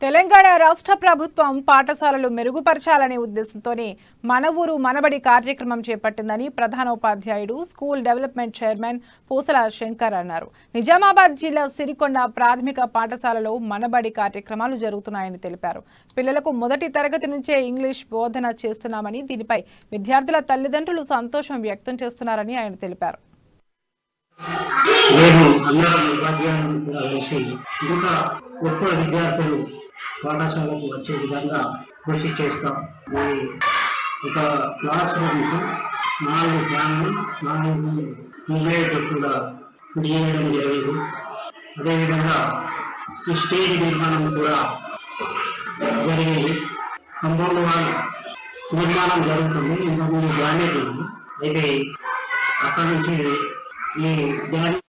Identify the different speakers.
Speaker 1: తెలంగాణ రాష్ట్ర ప్రభుత్వం పాఠశాలలు మెరుగుపరచాలనే ఉద్దేశంతోనే మన ఊరు మనబడి కార్యక్రమం చేపట్టిందని ప్రధానోపాధ్యాయుడు స్కూల్ డెవలప్మెంట్ చైర్మన్ పూసల శంకర్ అన్నారు నిజామాబాద్ జిల్లా సిరికొండ ప్రాథమిక పాఠశాలలో మనబడి కార్యక్రమాలు జరుగుతున్నాయని తెలిపారు పిల్లలకు మొదటి తరగతి నుంచే ఇంగ్లీష్ బోధన చేస్తున్నామని దీనిపై విద్యార్థుల తల్లిదండ్రులు సంతోషం వ్యక్తం చేస్తున్నారని ఆయన తెలిపారు
Speaker 2: నేను అందరం ఉపాధ్యాయులను కూడా కలిసి ఇంకా గొప్ప విద్యార్థులు పాఠశాలకు వచ్చే విధంగా కృషి చేస్తాం ఈ ఒక క్లాస్ రూమ్కు నాలుగు ఫ్యాన్లు నాలుగు ట్యూబ్లైట్ కూడా ఫిట్ చేయడం జరిగింది అదేవిధంగా ఈ స్టేజ్ నిర్మాణం కూడా జరిగింది కంపౌండ్ వాల్ నిర్మాణం జరుగుతుంది ఇంతకుముందు డ్యామేజ్ ఉంది అయితే అక్కడ నుంచి ఈ డ్యామేజ్